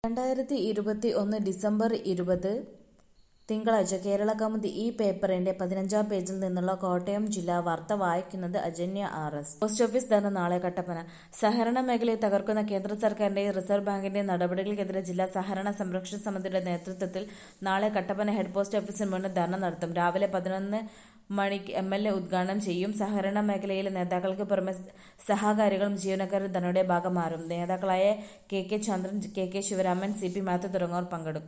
രണ്ടായിരത്തി ഇരുപത്തി ഒന്ന് ഡിസംബർ ഇരുപത് തിങ്കളാഴ്ച കേരളകൗമുദി ഈ പേപ്പറിന്റെ പതിനഞ്ചാം പേജിൽ നിന്നുള്ള കോട്ടയം ജില്ലാ വാർത്ത വായിക്കുന്നത് Ajanya R S. Post office dharna നാളെ കട്ടപ്പന സഹകരണ മേഖലയെ തകർക്കുന്ന കേന്ദ്ര സർക്കാരിന്റെയും റിസർവ് ബാങ്കിന്റെയും നടപടികൾക്കെതിരെ ജില്ലാ സഹകരണ സംരക്ഷണ സമിതിയുടെ നേതൃത്വത്തിൽ നാളെ കട്ടപ്പന ഹെഡ് പോസ്റ്റ് ഓഫീസിന് മുന്നിൽ ധർണ്ണ നടത്തും. രാവിലെ പതിനൊന്ന് മണിക്ക് എം എൽ എ ഉദ്ഘാടനം ചെയ്യും. സഹകരണ മേഖലയിലെ നേതാക്കൾക്ക് പുറമെ സഹകാരികളും ജീവനക്കാരും ധർണ്ണയുടെ ഭാഗമാകും. നേതാക്കളായ K K Chandran, K K Sivaraman, C P Mathew തുടങ്ങിയവർ പങ്കെടുക്കും.